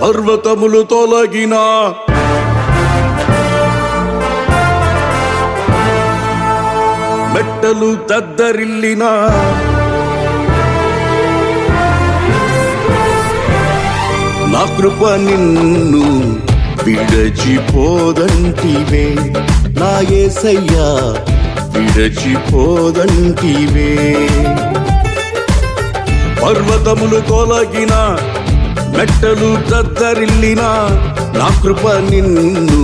పర్వతములు తొలగిన మెట్టలు దద్దరిల్లిన నా కృప నిన్ను విడచిపోదంటివే నా ఏసయ్యా విడచిపోదంటివే పర్వతములు తొలగిన మెట్టలు దద్దరిల్లిన నా కృప నిన్ను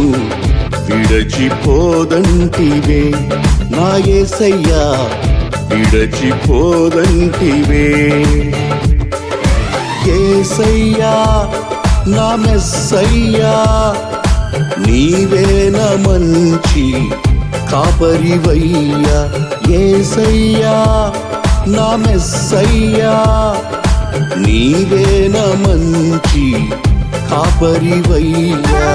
విడచిపోదంటివే నా ఏసయ్యా విడచిపోదంటివే ఏసయ్యా నా మెస్సయ్యా నీవేన మంచి కాపరివయ్యా ఏసయ్యా నా మెస్సయ్యా నీవేన మంచి కాపరివయ్యా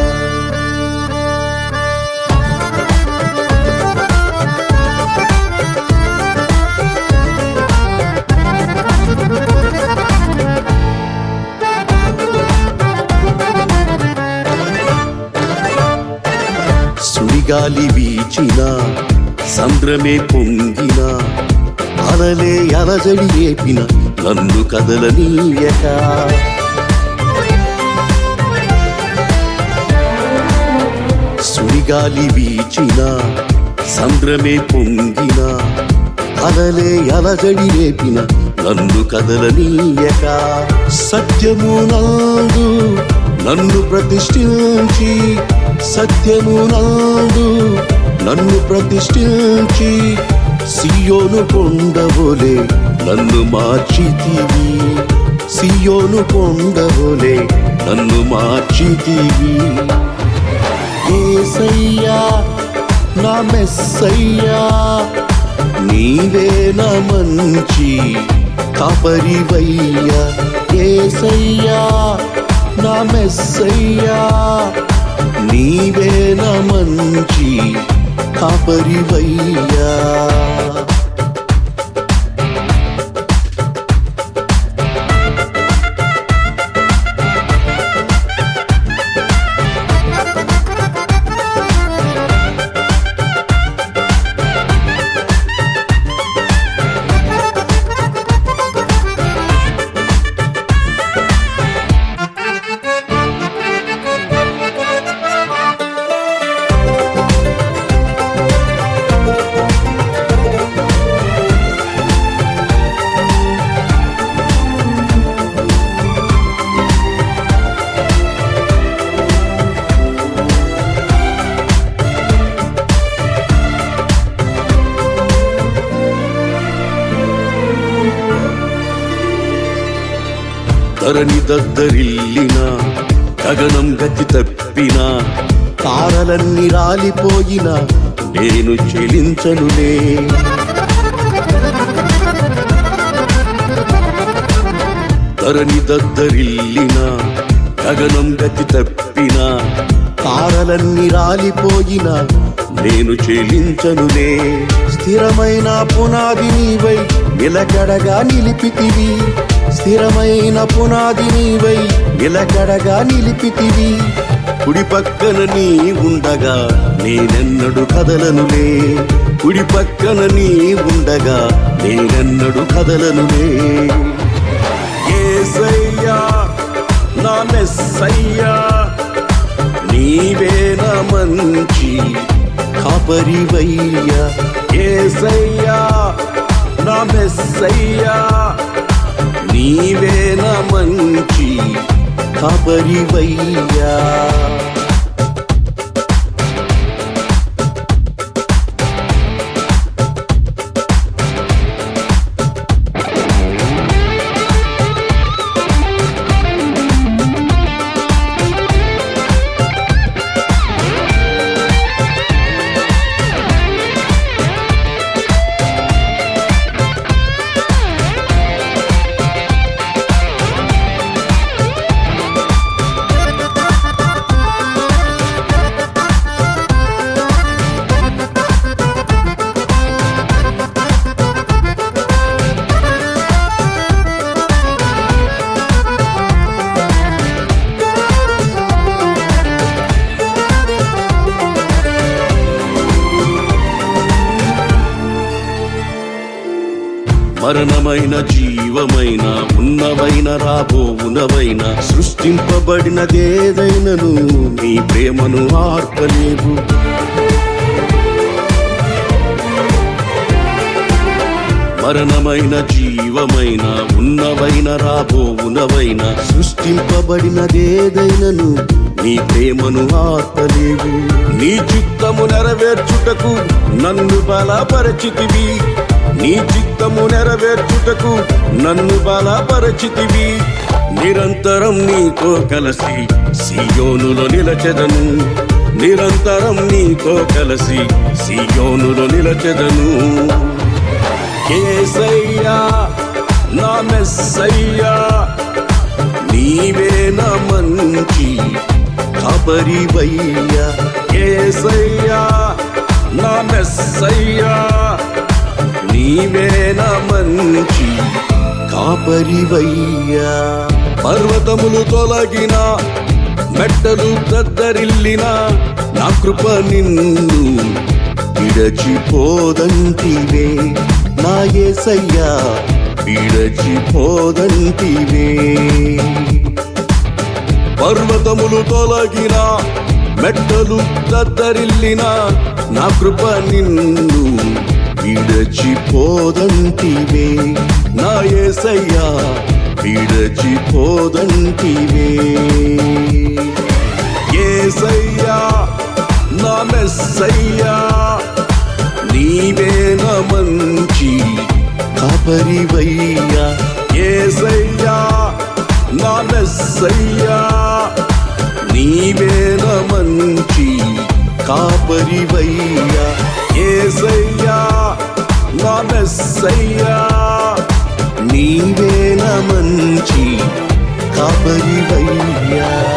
సుడిగాలి వీచిన సంద్రమే పొంగిన అలలే అలజడి ఏపిన నన్ను కదలనీయక సుడిగాలి వీచిన సంద్రమే పొంగిన అలలే అలజడి రేపిన నన్ను కదలనీయక సత్యము నందు నన్ను ప్రతిష్ఠించి సత్యము నందు నన్ను ప్రతిష్ఠించి సియోను కొండవోలే నన్ను మార్చితివి సియోను కొండవోలే నన్ను మార్చితివి ఏసయ్యా నా మెస్సయ్యా నీవే నా మంచి కాపరివయ్యా ఏసయ్యా నా మెస్సయ్యా నీవే నా మంచి కాపరివయ్యా ధరణి దద్దరిల్లిన గగనం గతి తప్పిన తారలన్నీ రాలిపోయిన నేను చెలించనులే ధరణి దద్దరిల్లిన గగనం గతి తప్పిన తారలన్నీ రాలిపోయిన నేను చెలించనులే స్థిరమైన పునాది నీవై నిలకడగా నిలిపితివి స్థిరమైన పునాది నీవై నిలకడగా నిలిపితివి కుడి పక్కన నీ ఉండగా నేనెన్నడు కదలనులే కుడి పక్కన నీ ఉండగా నేనెన్నడు కదలనులే ఏసయ్యా నా మెస్సయ్యా నీవే నా మంచి కాపరివయ్యా ఏసయ్యా నా మెస్సయ్యా నీవే నా మంచి కాపరివయ్యా మరణమైన జీవమైన ఉన్నవైన రాబోవునవైన సృష్టింపబడినదేదైనను నీ ప్రేమను ఆర్పలేవు మరణమైన జీవమైన ఉన్నవైన రాబోవునవైన సృష్టింపబడినదేదైనను నీ ప్రేమను ఆర్పలేవు నీ చిత్తము నెరవేర్చుటకు నన్ను బలపరచితివి నీ చిత్తము నెరవేర్చుటకు నన్ను బలపరచితివి నిరంతరం నీతో కలిసి సియోనులో నిలచెదను నిరంతరం నీతో కలిసి సియోనులో నిలచెదను ఏసయ్యా నా మెస్సయ్యా నీవే నా మంచి కబరివయ్యా ఏసయ్యా నా మెస్సయ్యా నీవే నా మంచి కాపరివయ్యా పర్వతములు తొలగిన మెట్టలు దద్దరిల్లిన నా కృప నిన్ను విడచిపోదంటివే నా యేసయ్యా విడచిపోదంటివే పర్వతములు తొలగిన మెట్టలు దద్దరిల్లిన నా కృప నిన్ను విడచిపోదంటివే నా యేసయ్యా విడచిపోదంటివే ఏసయ్యా నా మెస్సయ్యా నీవే నా మంచి కాపరివయ్యా ఏసయ్యా నా మెస్సయ్యా నీవే నా మంచి కాపరివయ్యా ఏసయ్యా నా మెస్సయ్యా నీవే నా మంచి కాపరివయ్యా